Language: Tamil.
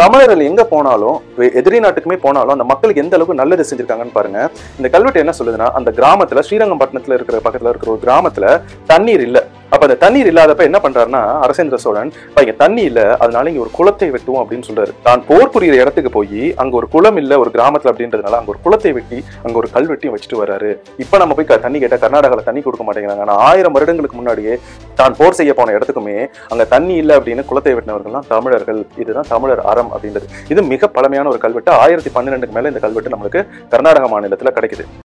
தமிழர்கள் எங்க போனாலும் வெ- எதிரி நாட்டுக்குமே போனாலும் அந்த மக்களுக்கு எந்த அளவுக்கு நல்லது செஞ்சிருக்காங்கன்னு பாருங்க இந்த கல்வெட்டு என்ன சொல்லுதுன்னா அந்த கிராமத்துல ஸ்ரீரங்கப்பட்டினத்துல இருக்கிற பக்கத்துல இருக்கிற ஒரு கிராமத்துல தண்ணீர் இல்ல அப்ப அந்த தண்ணீர் இல்லாதப்ப என்ன பண்றாருன்னா அரசேந்திர சோழன் "அப்பா, இங்க தண்ணி இல்ல அதனால இங்க ஒரு குளத்தை வெட்டுவோம் அப்படின்னு சொல்றாரு தான் போர் புரியுற இடத்துக்கு போய் அங்க ஒரு குளம் இல்ல ஒரு கிராமத்துல அப்படின்றதுனால அங்க ஒரு குளத்தை வெட்டி அங்க ஒரு கல்வெட்டியும் வச்சுட்டு வராரு இப்ப நம்ம போய் க- தண்ணி கேட்டா கர்நாடகால தண்ணி கொடுக்க மாட்டேங்கிறாங்க ஆனா ஆயிரம் வருடங்களுக்கு முன்னாடியே தான் போர் செய்ய போன இடத்துக்குமே அங்க தண்ணி இல்ல அப்படின்னு குளத்தை வெட்டினவர்கள்லாம் தமிழர்கள் இதுதான் தமிழர் அறம் அப்படின்றது இது மிக பழமையான ஒரு கல்வெட்டு ஆயிரத்தி பன்னிரெண்டுக்கு மேல இந்த கல்வெட்டு நம்மளுக்கு கர்நாடக மாநிலத்துல கிடைக்குது